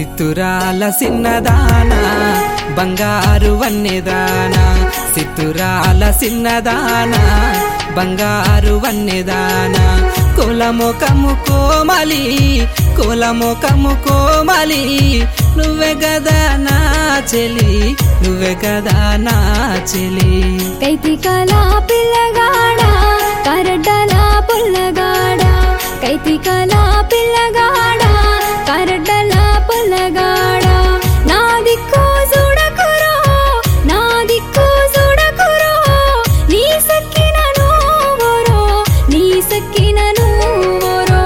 సిత్తురాల సిన్నదానా బంగారు వన్నెదానా సిత్తురాల సిన్నదానా బంగారు వన్నెదానా కులముఖము కోమలి కులముఖము కోమలి నువ్వే గదా నా చెలి నువ్వే గదా నా చెలి కైతికల పిల్లగాడ కరడ్డల పుల్లగాడ కైతికల పిల్లగాడ కరడ్డల పుల్లగాడ నా దిక్కు చూడకురో నా దిక్కు చూడకురో నీ సక్కిన నువ్వురో నీ సక్కిన నువ్వురో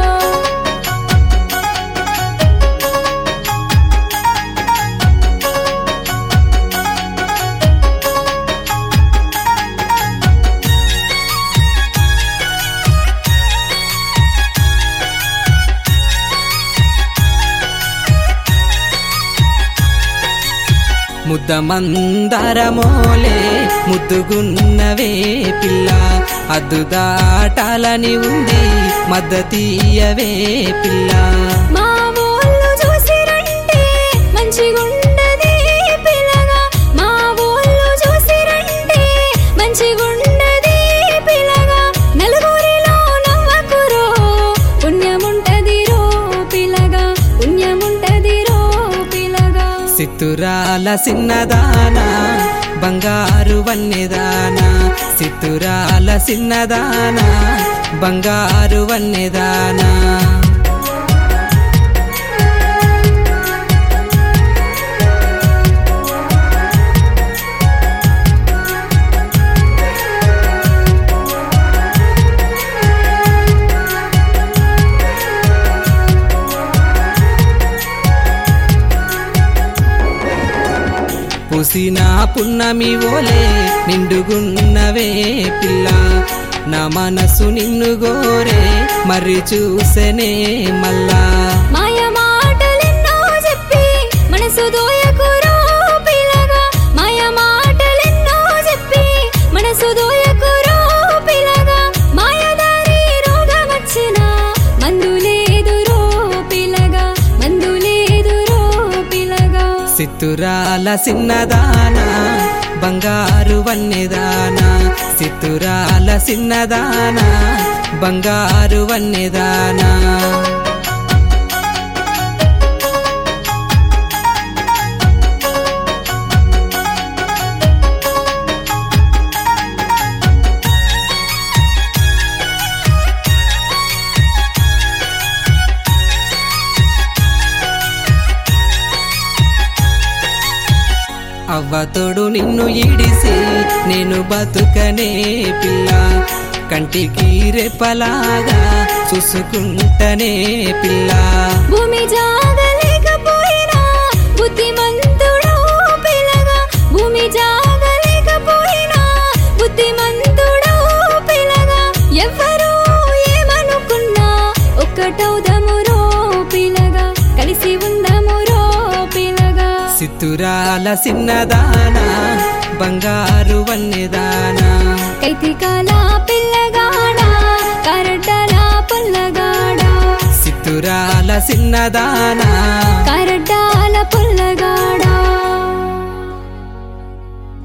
ముద్ద మందరమోలే ముద్దుగున్నవే పిల్ల అద్దు దాటాలని ఉంది మద్దతీయవే పిల్ల మా ఊళ్ళు చూసిరంటే మంచిగుండదే పిల్లగా మా ఊళ్ళు చూసిరంటే మంచిగుండదే పిల్లగా నలుగురిలో నవ్వకురో పుణ్యముంటది రో పిల్లగా పుణ్యముంటది రో పిల్లగా సిత్తురాల సిన్నదానా బంగారు వన్నెదానా సిత్తురాల సిన్నదానా బంగారు వన్నెదానా పుసిన పున్నమి ఓలే నిండుగున్నవే పిల్ల నా మనసు నిన్ను గోరే మరి చూసెనే మల్లా మాయ మాటలెన్నో చెప్పి మనసు దోయకురో పిల్లగా మాయ మాటలెన్నో చెప్పి మనసు దోయకురో పిల్లగా మాయదారి రోగం వచ్చిన మందు లేదురో పిల్లగా మందు లేదురో పిల్లగా సిత్తురాల సిన్నదానా బంగారు వన్నెదానా సిత్తురాల సిన్నదానా బంగారు వన్నెదానా అవ్వతోడు నిన్ను ఈడిసి నేను బతుకనే పిల్ల కంటికి రెప్పలాగా చూసుకుంటనే పిల్ల భూమి జాగలేకపోయినా బుద్ధిమంతుడో పిల్లగా భూమి జాగలేకపోయినా బుద్ధిమంతుడో పిల్లగా ఎవ్వరూ ఏమనుకున్నా ఒక్కటవుదమురో పిల్లగా కలిసి ఉందమురో పిల్లగా సిత్తురాల సిన్నదానా బంగారు వన్నెదానా కైతికాల పిల్లగాడ కరడ్డల పుల్లగాడ సిత్తురాల సిన్నదానా కరడ్డాల పుల్లగాడ